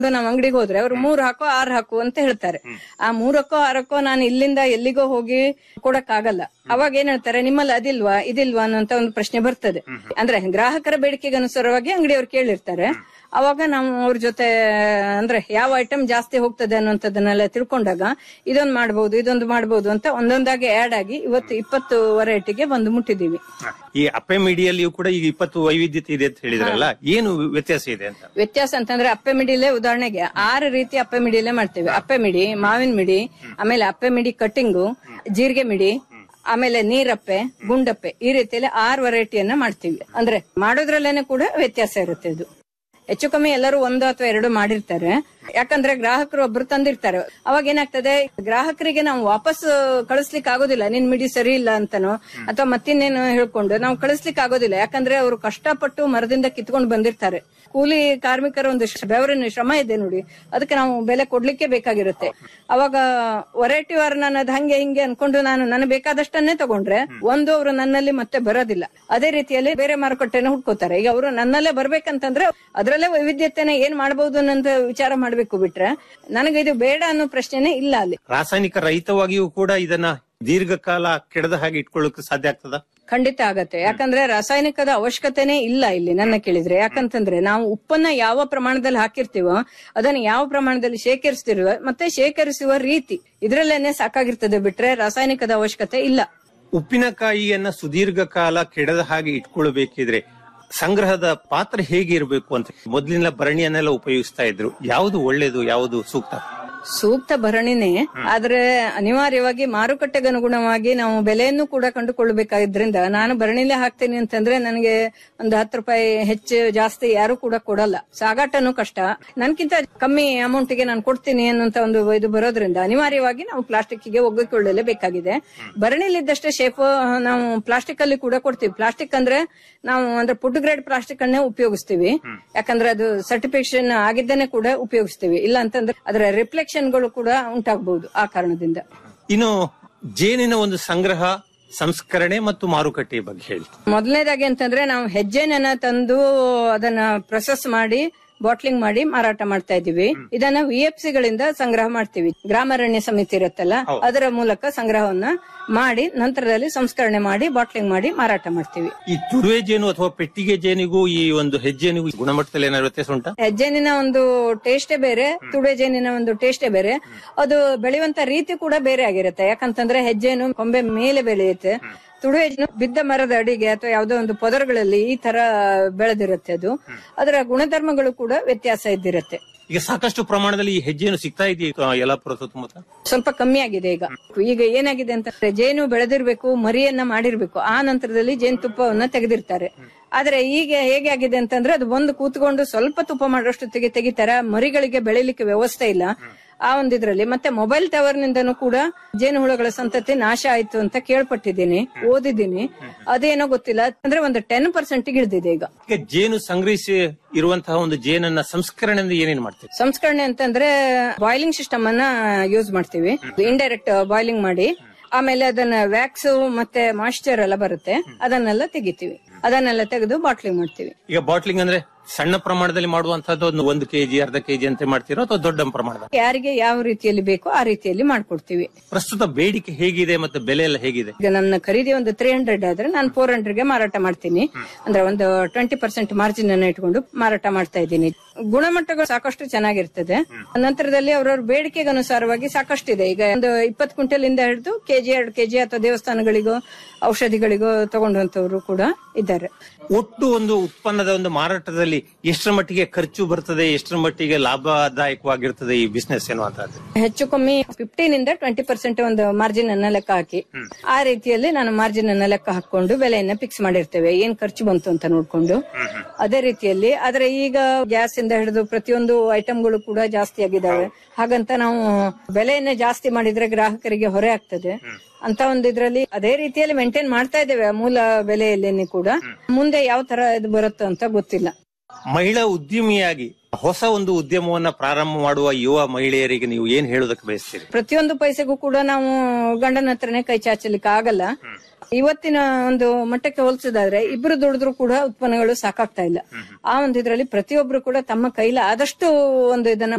ನಾವು ಅಂಗಡಿಗೆ ಹೋದ್ರೆ ಅವ್ರು ಮೂರ್ ಹಾಕೋ ಆರ್ ಹಾಕು ಅಂತ ಹೇಳ್ತಾರೆ ಆ ಮೂರಕ್ಕೋ ಆರಕ್ಕೋ ನಾನು ಇಲ್ಲಿಂದ ಎಲ್ಲಿಗೋ ಹೋಗಿ ಕೊಡಕ್ ಆಗಲ್ಲ ಅವಾಗ ಏನ್ ಹೇಳ್ತಾರೆ ನಿಮ್ಮಲ್ಲಿ ಅದಿಲ್ವಾ ಇದಿಲ್ವಾ ಅನ್ನೋಂತ ಒಂದು ಪ್ರಶ್ನೆ ಬರ್ತದೆ ಅಂದ್ರೆ ಗ್ರಾಹಕರ ಬೇಡಿಕೆಗೆ ಅನುಸಾರವಾಗಿ ಅಂಗಡಿಯವ್ರು ಕೇಳಿರ್ತಾರೆ ಅವಾಗ ನಾವು ಅವ್ರ ಜೊತೆ ಅಂದ್ರೆ ಯಾವ ಐಟಮ್ ಜಾಸ್ತಿ ಹೋಗ್ತದೆ ಅನ್ನೋಂಥದ್ದನ್ನೆಲ್ಲ ತಿಳ್ಕೊಂಡಾಗ ಇದೊಂದು ಮಾಡಬಹುದು ಇದೊಂದು ಮಾಡಬಹುದು ಅಂತ ಒಂದೊಂದಾಗಿ ಆಡ್ ಆಗಿ ಇವತ್ತು ಇಪ್ಪತ್ತು ವೆರೈಟಿಗೆ ಬಂದು ಮುಟ್ಟಿದೀವಿ ಈ ಅಪ್ಪೆ ಮಿಡಿಯಲ್ಲಿಯೂ ಕೂಡ ಈಗ ಇಪ್ಪತ್ತು ವೈವಿಧ್ಯತೆ ಇದೆ ಅಂತ ಹೇಳಿದ್ರಲ್ಲ ಏನು ವ್ಯತ್ಯಾಸ ಇದೆ ಅಂತ ವ್ಯತ್ಯಾಸ ಅಂತಂದ್ರೆ ಅಪ್ಪೆ ಮಿಡಿಲೆ ಉದಾಹರಣೆಗೆ ಆರು ರೀತಿ ಅಪ್ಪೆ ಮಿಡಿಲೆ ಮಾಡ್ತೇವೆ ಅಪ್ಪೆ ಮಿಡಿ ಮಾವಿನ ಮಿಡಿ ಆಮೇಲೆ ಅಪ್ಪೆ ಮಿಡಿ ಕಟ್ಟಿಂಗು ಜೀರಿಗೆ ಮಿಡಿ ಆಮೇಲೆ ನೀರಪ್ಪೆ ಗುಂಡಪ್ಪೆ ಈ ರೀತಿಯಲ್ಲಿ ಆರು ವೆರೈಟಿಯನ್ನ ಮಾಡ್ತೀವಿ ಅಂದ್ರೆ ಮಾಡೋದ್ರಲ್ಲೇನೆ ಕೂಡ ವ್ಯತ್ಯಾಸ ಇರುತ್ತೆ ಇದು ಹೆಚ್ಚು ಕಮ್ಮಿ ಎಲ್ಲರೂ ಒಂದು ಅಥವಾ ಎರಡು ಮಾಡಿರ್ತಾರೆ ಯಾಕಂದ್ರೆ ಗ್ರಾಹಕರು ಒಬ್ರು ತಂದಿರ್ತಾರೆ ಅವಾಗ ಏನಾಗ್ತದೆ ಗ್ರಾಹಕರಿಗೆ ನಾವು ವಾಪಸ್ ಕಳಿಸ್ಲಿಕ್ಕೆ ಆಗೋದಿಲ್ಲ ನಿನ್ ಮಿಡಿ ಸರಿ ಇಲ್ಲ ಅಂತನೋ ಅಥವಾ ಮತ್ತಿನ್ನೇನು ಹೇಳ್ಕೊಂಡು ನಾವು ಕಳಿಸ್ಲಿಕ್ಕೆ ಆಗೋದಿಲ್ಲ ಯಾಕಂದ್ರೆ ಅವರು ಕಷ್ಟಪಟ್ಟು ಮರದಿಂದ ಕಿತ್ಕೊಂಡು ಬಂದಿರ್ತಾರೆ ಕೂಲಿ ಕಾರ್ಮಿಕರ ಒಂದು ಶ್ರ- ಬೆವರಿನ ಶ್ರಮ ಇದೆ ನೋಡಿ ಅದಕ್ಕೆ ನಾವು ಬೆಲೆ ಕೊಡ್ಲಿಕ್ಕೆ ಬೇಕಾಗಿರುತ್ತೆ ಅವಾಗ ವೆರೈಟಿ ವಾರ್ ನಾನು ಅದ್ ಹಂಗೆ ಹಿಂಗೆ ಅನ್ಕೊಂಡು ನಾನು ನನಗೆ ಬೇಕಾದಷ್ಟನ್ನೇ ತಗೊಂಡ್ರೆ ಒಂದು ಅವರು ನನ್ನಲ್ಲಿ ಮತ್ತೆ ಬರೋದಿಲ್ಲ ಅದೇ ರೀತಿಯಲ್ಲಿ ಬೇರೆ ಮಾರುಕಟ್ಟೆನ ಹುಡ್ಕೋತಾರೆ ಈಗ ಅವರು ನನ್ನಲ್ಲೇ ಬರ್ಬೇಕಂತಂದ್ರೆ ಅದರಲ್ಲೇ ವೈವಿಧ್ಯತೆನ ಏನ್ ಮಾಡಬಹುದು ಅನ್ನೋ ವಿಚಾರ ಮಾಡ್ಬೇಕು ಬಿಟ್ರೆ ನನಗೆ ಇದು ಬೇಡ ಅನ್ನೋ ಪ್ರಶ್ನೆನೇ ಇಲ್ಲ ಅಲ್ಲಿ ರಾಸಾಯನಿಕ ರಹಿತವಾಗಿಯೂ ಕೂಡ ಇದನ್ನ ದೀರ್ಘಕಾಲ ಕೆಡದ ಹಾಗೆ ಇಟ್ಕೊಳ್ಳೋಕೆ ಸಾಧ್ಯ ಆಗ್ತದ ಖಂಡಿತ ಆಗತ್ತೆ ಯಾಕಂದ್ರೆ ರಾಸಾಯನಿಕದ ಅವಶ್ಯಕತೆನೇ ಇಲ್ಲ ಇಲ್ಲಿ ನನ್ನ ಕೇಳಿದ್ರೆ ಯಾಕಂತಂದ್ರೆ ನಾವು ಉಪ್ಪನ್ನ ಯಾವ ಪ್ರಮಾಣದಲ್ಲಿ ಹಾಕಿರ್ತೀವೋ ಅದನ್ನ ಯಾವ ಪ್ರಮಾಣದಲ್ಲಿ ಶೇಖರಿಸ್ತಿರುವ ಮತ್ತೆ ಶೇಖರಿಸುವ ರೀತಿ ಇದ್ರಲ್ಲೇನೆ ಸಾಕಾಗಿರ್ತದೆ ಬಿಟ್ರೆ ರಾಸಾಯನಿಕದ ಅವಶ್ಯಕತೆ ಇಲ್ಲ ಉಪ್ಪಿನಕಾಯಿಯನ್ನ ಸುದೀರ್ಘ ಕಾಲ ಕೆಡದ ಹಾಗೆ ಇಟ್ಕೊಳ್ಬೇಕಿದ್ರೆ ಸಂಗ್ರಹದ ಪಾತ್ರ ಹೇಗೆ ಇರಬೇಕು ಅಂತ ಮೊದಲಿನ ಭರಣಿಯನ್ನೆಲ್ಲ ಉಪಯೋಗಿಸ್ತಾ ಇದ್ರು ಯಾವುದು ಒಳ್ಳೇದು ಯಾವುದು ಸೂಕ್ತ ಸೂಕ್ತ ಭರಣಿನೇ ಆದ್ರೆ ಅನಿವಾರ್ಯವಾಗಿ ಮಾರುಕಟ್ಟೆಗೆ ಅನುಗುಣವಾಗಿ ನಾವು ಬೆಲೆಯನ್ನು ಕೂಡ ಕಂಡುಕೊಳ್ಳಬೇಕಾದ್ರಿಂದ ನಾನು ಭರಣಿಲೇ ಹಾಕ್ತೀನಿ ಅಂತಂದ್ರೆ ನನಗೆ ಒಂದು ಹತ್ತು ರೂಪಾಯಿ ಹೆಚ್ಚು ಜಾಸ್ತಿ ಯಾರು ಕೂಡ ಕೊಡಲ್ಲ ಸಾಗಾಟನೂ ಕಷ್ಟ ನನ್ಕಿಂತ ಕಮ್ಮಿ ಅಮೌಂಟ್ ಗೆ ನಾನು ಕೊಡ್ತೀನಿ ಅನ್ನೋಂತ ಒಂದು ಇದು ಬರೋದ್ರಿಂದ ಅನಿವಾರ್ಯವಾಗಿ ನಾವು ಪ್ಲಾಸ್ಟಿಕ್ ಗೆ ಒಗ್ಗಿಕೊಳ್ಳಲೇಬೇಕಾಗಿದೆ ಭರಣಿಲಿದ್ದಷ್ಟೇ ಶೇಪ್ ನಾವು ಪ್ಲಾಸ್ಟಿಕ್ ಅಲ್ಲಿ ಕೂಡ ಕೊಡ್ತೀವಿ ಪ್ಲಾಸ್ಟಿಕ್ ಅಂದ್ರೆ ನಾವು ಅಂದ್ರೆ ಫುಡ್ ಗ್ರೇಡ್ ಪ್ಲಾಸ್ಟಿಕ್ ಅನ್ನೇ ಉಪಯೋಗಿಸ್ತೀವಿ ಯಾಕಂದ್ರೆ ಅದು ಸರ್ಟಿಫಿಕೇಶನ್ ಆಗಿದ್ದೇನೆ ಕೂಡ ಉಪಯೋಗಿಸ್ತೀವಿ ಇಲ್ಲ ಅಂತಂದ್ರೆ ಅದರ ರಿಫ್ಲೆಕ್ಷನ್ಗಳು ಕೂಡ ಉಂಟಾಗಬಹುದು ಆ ಕಾರಣದಿಂದ ಇನ್ನು ಜೇನಿನ ಒಂದು ಸಂಗ್ರಹ ಸಂಸ್ಕರಣೆ ಮತ್ತು ಮಾರುಕಟ್ಟೆಯ ಬಗ್ಗೆ ಹೇಳಿ ಮೊದಲನೇದಾಗಿ ಅಂತಂದ್ರೆ ನಾವು ಹೆಜ್ಜೆನ ತಂದು ಅದನ್ನ ಪ್ರೊಸೆಸ್ ಮಾಡಿ ಬಾಟ್ಲಿಂಗ್ ಮಾಡಿ ಮಾರಾಟ ಮಾಡ್ತಾ ಇದೀವಿ ಇದನ್ನ ವಿ ಎಫ್ ಗಳಿಂದ ಸಂಗ್ರಹ ಮಾಡ್ತೀವಿ ಗ್ರಾಮಾರಣ್ಯ ಸಮಿತಿ ಇರುತ್ತಲ್ಲ ಅದರ ಮೂಲಕ ಸಂಗ್ರಹವನ್ನ ಮಾಡಿ ನಂತರದಲ್ಲಿ ಸಂಸ್ಕರಣೆ ಮಾಡಿ ಬಾಟ್ಲಿಂಗ್ ಮಾಡಿ ಮಾರಾಟ ಮಾಡ್ತೀವಿ ಈ ತುಡುವೆ ಜೇನು ಅಥವಾ ಪೆಟ್ಟಿಗೆ ಜೇನಿಗೂ ಈ ಒಂದು ಹೆಜ್ಜೆನಿಗೂ ಗುಣಮಟ್ಟದಲ್ಲಿ ಏನಾದ್ರು ವ್ಯತ್ಯಾಸ ಉಂಟಾ ಹೆಜ್ಜೆನಿನ ಒಂದು ಟೇಸ್ಟೇ ಬೇರೆ ತುಡೆ ಜೇನಿನ ಒಂದು ಟೇಸ್ಟೇ ಬೇರೆ ಅದು ಬೆಳೆಯುವಂತ ರೀತಿ ಕೂಡ ಬೇರೆ ಆಗಿರುತ್ತೆ ಯಾಕಂತಂದ್ರೆ ಹೆಜ್ಜೆನು ಕೊಂಬೆ ಮೇಲೆ ಬೆಳೆಯುತ್ತೆ ತುಡು ಹೆಜ್ಜೆನು ಬಿದ್ದ ಮರದ ಅಡಿಗೆ ಅಥವಾ ಯಾವುದೋ ಒಂದು ಪೊದರುಗಳಲ್ಲಿ ಈ ತರ ಬೆಳೆದಿರುತ್ತೆ ಅದು ಅದರ ಗುಣಧರ್ಮಗಳು ಕೂಡ ವ್ಯತ್ಯಾಸ ಇದ್ದಿರುತ್ತೆ ಈಗ ಸಾಕಷ್ಟು ಪ್ರಮಾಣದಲ್ಲಿ ಈ ಹೆಜ್ಜೆಯನ್ನು ಸಿಗ್ತಾ ಇದೆಯಾ ಯಲಾಪುರ ಸುತ್ತಮುತ್ತ ಸ್ವಲ್ಪ ಕಮ್ಮಿ ಆಗಿದೆ ಈಗ ಈಗ ಏನಾಗಿದೆ ಅಂತಂದ್ರೆ ಜೇನು ಬೆಳೆದಿರ್ಬೇಕು ಮರಿಯನ್ನ ಮಾಡಿರ್ಬೇಕು ಆ ನಂತರದಲ್ಲಿ ಜೇನುತುಪ್ಪವನ್ನ ತೆಗೆದಿರ್ತಾರೆ ಆದ್ರೆ ಈಗ ಹೇಗೆ ಆಗಿದೆ ಅಂತಂದ್ರೆ ಅದು ಬಂದು ಕೂತ್ಕೊಂಡು ಸ್ವಲ್ಪ ತುಪ್ಪ ಮಾಡೋಷ್ಟೊತ್ತಿಗೆ ತೆಗಿತಾರೆ ಮರಿಗಳಿಗೆ ಬೆಳಿಲಿಕ್ಕೆ ವ್ಯವಸ್ಥೆ ಇಲ್ಲ ಆ ಒಂದಿದ್ರಲ್ಲಿ ಮತ್ತೆ ಮೊಬೈಲ್ ಟವರ್ ನಿಂದನೂ ಕೂಡ ಜೇನುಹುಳಗಳ ಸಂತತಿ ನಾಶ ಆಯ್ತು ಅಂತ ಕೇಳ್ಪಟ್ಟಿದ್ದೀನಿ ಓದಿದ್ದೀನಿ ಅದೇನೋ ಗೊತ್ತಿಲ್ಲ ಅಂದ್ರೆ ಒಂದು ಟೆನ್ ಪರ್ಸೆಂಟ್ ಇಳಿದಿದೆ ಈಗ ಈಗ ಜೇನು ಸಂಗ್ರಹಿಸಿ ಇರುವಂತಹ ಒಂದು ಜೇನನ್ನ ಸಂಸ್ಕರಣೆಯಿಂದ ಏನೇನ್ ಮಾಡ್ತೀವಿ ಸಂಸ್ಕರಣೆ ಅಂತಂದ್ರೆ ಬಾಯ್ಲಿಂಗ್ ಸಿಸ್ಟಮ್ ಅನ್ನ ಯೂಸ್ ಮಾಡ್ತೀವಿ ಇಂಡೈರೆಕ್ಟ್ ಬಾಯ್ಲಿಂಗ್ ಮಾಡಿ ಆಮೇಲೆ ಅದನ್ನ ವ್ಯಾಕ್ಸ್ ಮತ್ತೆ ಮಾಯಿಶ್ಚರ್ ಎಲ್ಲ ಬರುತ್ತೆ ಅದನ್ನೆಲ್ಲ ತೆಗಿತೀವಿ ಅದನ್ನೆಲ್ಲ ತೆಗೆದು ಬಾಟ್ಲಿಂಗ್ ಮಾಡ್ತೀವಿ ಈಗ ಬಾಟ್ಲಿಂಗ್ ಅಂದ್ರೆ ಸಣ್ಣ ಪ್ರಮಾಣದಲ್ಲಿ ಮಾಡುವಂತಹದ್ದು ಒಂದು ಒಂದು ಕೆಜಿ ಅರ್ಧ ಕೆಜಿ ಅಂತ ಮಾಡ್ತೀರೋ ಅಥವಾ ದೊಡ್ಡ ಪ್ರಮಾಣದ ಯಾರಿಗೆ ಯಾವ ರೀತಿಯಲ್ಲಿ ಬೇಕೋ ಆ ರೀತಿಯಲ್ಲಿ ಮಾಡ್ಕೊಡ್ತೀವಿ ಪ್ರಸ್ತುತ ಬೇಡಿಕೆ ಹೇಗಿದೆ ಮತ್ತೆ ಬೆಲೆ ಎಲ್ಲ ಹೇಗಿದೆ ಈಗ ನನ್ನ ಖರೀದಿ ಒಂದು ತ್ರೀ ಹಂಡ್ರೆಡ್ ಆದ್ರೆ ನಾನು ಫೋರ್ ಹಂಡ್ರೆಡ್ಗೆ ಮಾರಾಟ ಮಾಡ್ತೀನಿ ಅಂದ್ರೆ ಒಂದು ಟ್ವೆಂಟಿ ಪರ್ಸೆಂಟ್ ಮಾರ್ಜಿನ್ ಅನ್ನ ಇಟ್ಕೊಂಡು ಮಾರಾಟ ಮಾಡ್ತಾ ಇದ್ದೀನಿ ಗುಣಮಟ್ಟಗಳು ಸಾಕಷ್ಟು ಚೆನ್ನಾಗಿರ್ತದೆ ನಂತರದಲ್ಲಿ ಅವರವ್ರ ಬೇಡಿಕೆಗೆ ಅನುಸಾರವಾಗಿ ಸಾಕಷ್ಟು ಇದೆ ಈಗ ಒಂದು ಇಪ್ಪತ್ತು ಕ್ವಿಂಟಲ್ ಇಂದ ಹಿಡಿದು ಕೆಜಿ ಎರಡು ಕೆಜಿ ಅಥವಾ ದೇವಸ್ಥಾನಗಳಿಗೋ ಔಷಧಿಗಳಿಗೋ ತಗೊಂಡಂತವ್ರು ಕೂಡ ಇದ್ದಾರೆ ಒಟ್ಟು ಒಂದು ಉತ್ಪನ್ನದ ಒಂದು ಮಾರಾಟದಲ್ಲಿ ಎಷ್ಟರ ಮಟ್ಟಿಗೆ ಖರ್ಚು ಬರ್ತದೆ ಎಷ್ಟರ ಮಟ್ಟಿಗೆ ಲಾಭದಾಯಕವಾಗಿರ್ತದೆ ಈ ಬಿಸ್ನೆಸ್ ಎನ್ನುವಂತಹದ್ದು ಹೆಚ್ಚು ಕಮ್ಮಿ ಫಿಫ್ಟೀನ್ ಇಂದ ಟ್ವೆಂಟಿ ಪರ್ಸೆಂಟ್ ಒಂದು ಮಾರ್ಜಿನ್ ಅನ್ನ ಲೆಕ್ಕ ಹಾಕಿ ಆ ರೀತಿಯಲ್ಲಿ ನಾನು ಮಾರ್ಜಿನ್ ಅನ್ನ ಲೆಕ್ಕ ಹಾಕೊಂಡು ಬೆಲೆಯನ್ನ ಫಿಕ್ಸ್ ಮಾಡಿರ್ತೇವೆ ಏನ್ ಖರ್ಚು ಬಂತು ಅಂತ ನೋಡ್ಕೊಂಡು ಅದೇ ರೀತಿಯಲ್ಲಿ ಆದ್ರೆ ಈಗ ಗ್ಯಾಸ್ ಇಂದ ಹಿಡಿದು ಪ್ರತಿಯೊಂದು ಐಟಮ್ಗಳು ಕೂಡ ಜಾಸ್ತಿ ಆಗಿದ್ದಾವೆ ಹಾಗಂತ ನಾವು ಬೆಲೆಯನ್ನ ಜಾಸ್ತಿ ಮಾಡಿದ್ರೆ ಗ್ರಾಹಕರಿಗೆ ಹೊರೆ ಆಗ್ತದೆ ಅಂತ ಒಂದು ಇದ್ರಲ್ಲಿ ಅದೇ ರೀತಿಯಲ್ಲಿ ಮೇಂಟೈನ್ ಮಾಡ್ತಾ ಇದ್ದೇವೆ ಮೂಲ ಬೆಲೆಯಲ್ಲಿ ಕೂಡ ಮುಂದೆ ಯಾವ ತರ ಇದು ಬರುತ್ತೋ ಅಂತ ಗೊತ್ತಿಲ್ಲ ಮಹಿಳಾ ಉದ್ಯಮಿಯಾಗಿ ಹೊಸ ಒಂದು ಉದ್ಯಮವನ್ನ ಪ್ರಾರಂಭ ಮಾಡುವ ಯುವ ಮಹಿಳೆಯರಿಗೆ ನೀವು ಏನ್ ಹೇಳೋದಕ್ಕೆ ಬಯಸ್ತೀರಿ ಪ್ರತಿಯೊಂದು ಪೈಸೆಗೂ ಕೂಡ ನಾವು ಗಂಡನ ಹತ್ರನೇ ಕೈ ಚಾಚಲಿಕ್ಕೆ ಆಗಲ್ಲ ಇವತ್ತಿನ ಒಂದು ಮಟ್ಟಕ್ಕೆ ಹೋಲಿಸಿದಾದ್ರೆ ಇಬ್ರು ದುಡಿದ್ರು ಕೂಡ ಉತ್ಪನ್ನಗಳು ಸಾಕಾಗ್ತಾ ಇಲ್ಲ ಆ ಒಂದು ಇದ್ರಲ್ಲಿ ಪ್ರತಿಯೊಬ್ರು ಕೂಡ ತಮ್ಮ ಕೈಲ ಆದಷ್ಟು ಒಂದು ಇದನ್ನ